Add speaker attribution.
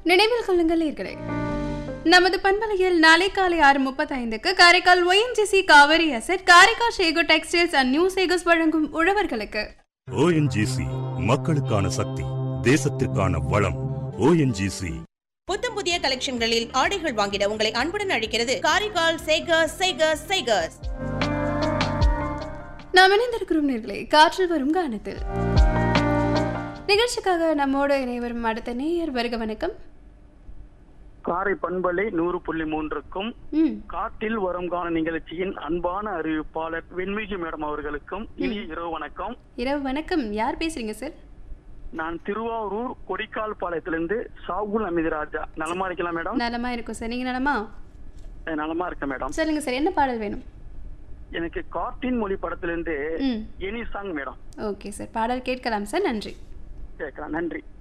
Speaker 1: நினைவில் கொள்ளுங்கள் நேர்களே நமது பண்பலையில் நாளை காலை ஆறு முப்பத்தைந்துக்கு காரைக்கால் ஒய்என்ஜிசி காவிரி அசட் காரைக்கால் ஷேகோ டெக்ஸ்டைல்ஸ் அண்ட் நியூ சேகஸ் வழங்கும் உழவர்களுக்கு
Speaker 2: ஓஎன்ஜிசி மக்களுக்கான சக்தி தேசத்திற்கான வளம் ஓஎன்ஜிசி
Speaker 3: புத்தம் புதிய கலெக்ஷன்களில் ஆடைகள் வாங்கிட உங்களை அன்புடன் அழைக்கிறது காரைக்கால் சேகர்ஸ் சேகர்ஸ் சேகர்ஸ்
Speaker 1: நாம் இணைந்திருக்கிறோம் நேர்களே காற்றில் வரும் கானத்தில் நிகழ்ச்சிக்காக நம்மோடு இணைவரும் அடுத்த நேயர் வருக வணக்கம்
Speaker 4: காரை பண்பலை நூறு புள்ளி மூன்றுக்கும்
Speaker 1: ம்
Speaker 4: காட்டில் வரும் கான நிகழ்ச்சியின் அன்பான அறிவிப்பாளர் வெண்மிகு மேடம் அவர்களுக்கும் இனிய இரவு வணக்கம்
Speaker 1: இரவு வணக்கம் யார் பேசுறீங்க சார்
Speaker 4: நான் திருவாரூர் கொடிக்கால் பாளையத்திலிருந்து சாகுல் அமிதராஜா நலமா இருக்கலாம் மேடம்
Speaker 1: நலமா இருக்கும் சார் நீங்க நலமா
Speaker 4: அஹ் நலமா இருக்கேன் மேடம்
Speaker 1: சொல்லுங்க சார் என்ன பாடல் வேணும்
Speaker 4: எனக்கு காட்டின் மொழி படத்திலிருந்து
Speaker 1: hmm
Speaker 4: any song madam
Speaker 1: okay sir பாடல் கேட்கலாம் சார் நன்றி
Speaker 4: கேட்கலாம் நன்றி